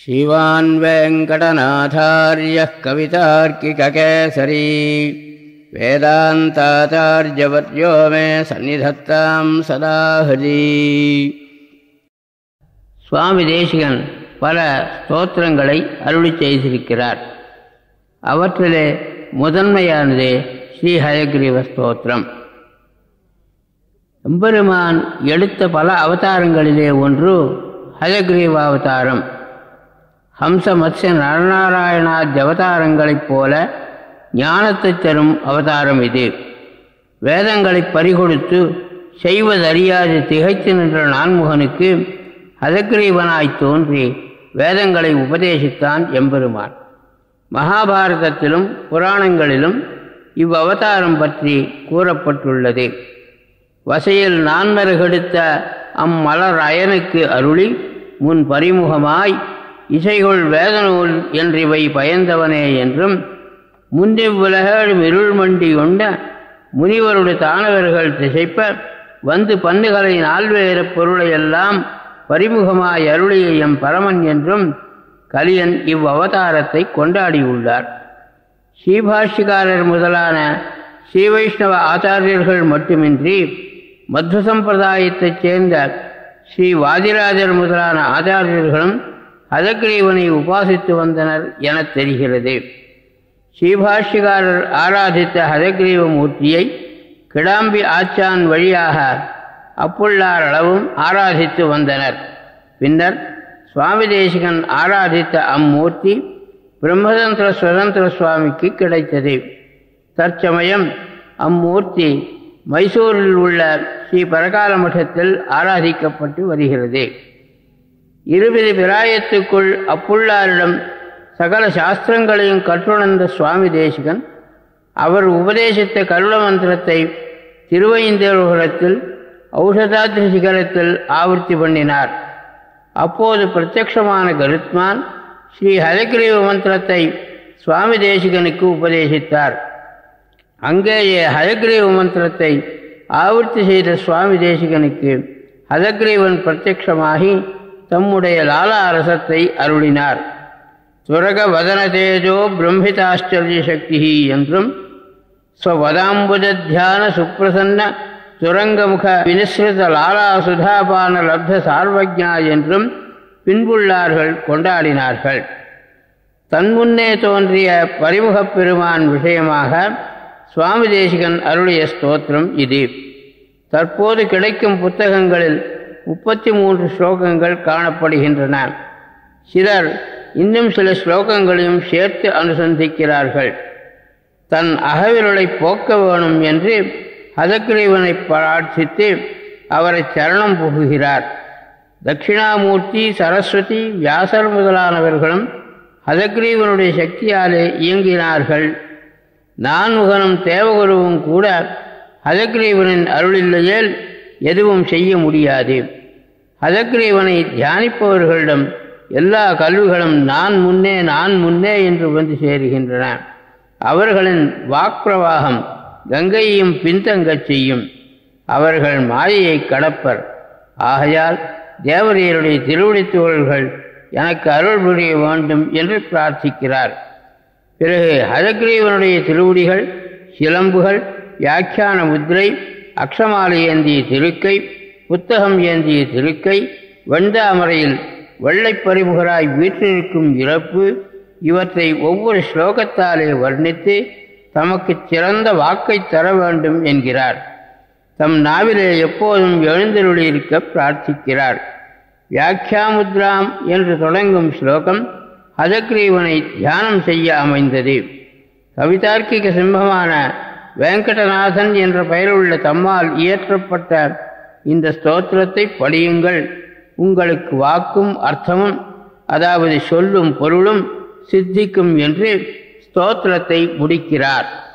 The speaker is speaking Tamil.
श्रीवान् वेङ्कटनाथार्यः कवितार्किककेसरी वेदान्ताचार्यवर्यो मे सन्निधत्तां सदा हरी சுவாமி தேசிகன் பல ஸ்தோத்திரங்களை அருளி செய்திருக்கிறார் அவற்றிலே முதன்மையானது ஸ்ரீ ஹயக்ரீவ ஸ்தோத்திரம் எம்பெருமான் எடுத்த பல அவதாரங்களிலே ஒன்று ஹயக்ரீவ அவதாரம் ஹம்ச மத்ஸ்ய நரநாராயணாதி அவதாரங்களைப் போல ஞானத்தை தரும் அவதாரம் இது வேதங்களை பறிகொடுத்து செய்வதறியாது திகைத்து நின்ற நான்முகனுக்கு ஹதக்ரீவனாய் தோன்றி வேதங்களை உபதேசித்தான் எம்பெருமான் மகாபாரதத்திலும் புராணங்களிலும் இவ்வவதாரம் பற்றி கூறப்பட்டுள்ளது வசையில் நான்மருகெடுத்த அம்மலர் அயனுக்கு அருளி முன் பரிமுகமாய் இசைகொள் வேதநூல் என்றிவை பயந்தவனே என்றும் முந்திவ்வுலகம் இருள் மண்டி கொண்ட முனிவருடைய தானவர்கள் திசைப்ப வந்து பன்னுகளை நால்வேறு பொருளையெல்லாம் பரிமுகமாய் அருளிய எம் பரமன் என்றும் கலியன் இவ்வவதாரத்தை கொண்டாடியுள்ளார் ஸ்ரீபாஷ்யக்காரர் முதலான ஸ்ரீ வைஷ்ணவ ஆச்சாரியர்கள் மட்டுமின்றி மத்வ சம்பிரதாயத்தைச் சேர்ந்த ஸ்ரீ வாதிராஜர் முதலான ஆச்சாரியர்களும் ஹதக்ரீவனை உபாசித்து வந்தனர் எனத் தெரிகிறது ஸ்ரீபாஷ்யக்காரர் ஆராதித்த ஹதக்ரீவ மூர்த்தியை கிடாம்பி ஆச்சான் வழியாக அப்புள்ளார் அளவும் ஆராதித்து வந்தனர் பின்னர் சுவாமி தேசிகன் ஆராதித்த அம்மூர்த்தி பிரம்மதந்திர சுதந்திர சுவாமிக்கு கிடைத்தது தற்சமயம் அம்மூர்த்தி மைசூரில் உள்ள ஸ்ரீ பரகால மட்டத்தில் ஆராதிக்கப்பட்டு வருகிறது இருபது பிராயத்துக்குள் அப்புள்ளாரிடம் சகல சாஸ்திரங்களையும் கற்றுணர்ந்த சுவாமி தேசிகன் அவர் உபதேசித்த கருட மந்திரத்தை திருவைந்தேபுரத்தில் ஔஷதாத்திரி சிகரத்தில் ஆவர்த்தி பண்ணினார் அப்போது பிரத்யக்ஷமான கருத்மான் ஸ்ரீ ஹயக்ரீவ மந்திரத்தை சுவாமி தேசிகனுக்கு உபதேசித்தார் அங்கேயே ஹயக்ரீவ மந்திரத்தை ஆவர்த்தி செய்த சுவாமி தேசிகனுக்கு ஹதக்ரீவன் பிரத்யக்ஷமாகி தம்முடைய லாலா அரசத்தை அருளினார் துரக வதன தேஜோ பிரம்மிதாச்சரிய சக்தி என்றும் ஸ்வதாம்புஜ தியான சுப்பிரசன்ன துரங்கமுக வினிஸ்ருத லாலா சுதாபான லப்த சார்வஜா என்றும் பின்புள்ளார்கள் கொண்டாடினார்கள் தன்முன்னே தோன்றிய பரிமுகப் பெருமான் விஷயமாக சுவாமி தேசிகன் அருளிய ஸ்தோத்திரம் இது தற்போது கிடைக்கும் புத்தகங்களில் முப்பத்தி மூன்று ஸ்லோகங்கள் காணப்படுகின்றன சிலர் இன்னும் சில ஸ்லோகங்களையும் சேர்த்து அனுசந்திக்கிறார்கள் தன் அகவிரலை போக்க வேணும் என்று ஹதக்கிரீவனை பிரார்த்தித்து அவரை சரணம் புகுகிறார் தட்சிணாமூர்த்தி சரஸ்வதி வியாசர் முதலானவர்களும் ஹதக்ரீவனுடைய சக்தியாலே இயங்கினார்கள் நான்முகனும் தேவகுருவும் கூட ஹதக்ரீவனின் அருளில்லையேல் எதுவும் செய்ய முடியாது ஹதக்ரீவனை தியானிப்பவர்களிடம் எல்லா கல்விகளும் நான் முன்னே நான் முன்னே என்று வந்து சேருகின்றன அவர்களின் வாக்குப்பிரவாகம் கங்கையையும் பின்தங்கச் செய்யும் அவர்கள் மாயையை கடப்பர் ஆகையால் தேவரையருடைய திருவடித்துவல்கள் எனக்கு அருள் புரிய வேண்டும் என்று பிரார்த்திக்கிறார் பிறகு ஹதக்ரீவனுடைய திருவடிகள் சிலம்புகள் வியாக்கியான முத்திரை அக்ஷமாலை ஏந்திய திருக்கை புத்தகம் ஏந்திய திருக்கை வெண்தாமரையில் வெள்ளைப்பறிமுகராய் வீற்றிருக்கும் இறப்பு இவற்றை ஒவ்வொரு ஸ்லோகத்தாலே வர்ணித்து தமக்கு சிறந்த வாக்கை தர வேண்டும் என்கிறார் தம் நாவிலே எப்போதும் எழுந்தருளியிருக்க பிரார்த்திக்கிறார் வியாக்கியாமுத்ராம் என்று தொடங்கும் ஸ்லோகம் ஹதக்ரீவனை தியானம் செய்ய அமைந்தது கவிதார்க்கிக சிம்மமான வெங்கடநாதன் என்ற பெயருள்ள தம்மால் இயற்றப்பட்ட இந்த ஸ்தோத்திரத்தை படியுங்கள் உங்களுக்கு வாக்கும் அர்த்தமும் அதாவது சொல்லும் பொருளும் சித்திக்கும் என்று ஸ்தோத்திரத்தை முடிக்கிறார்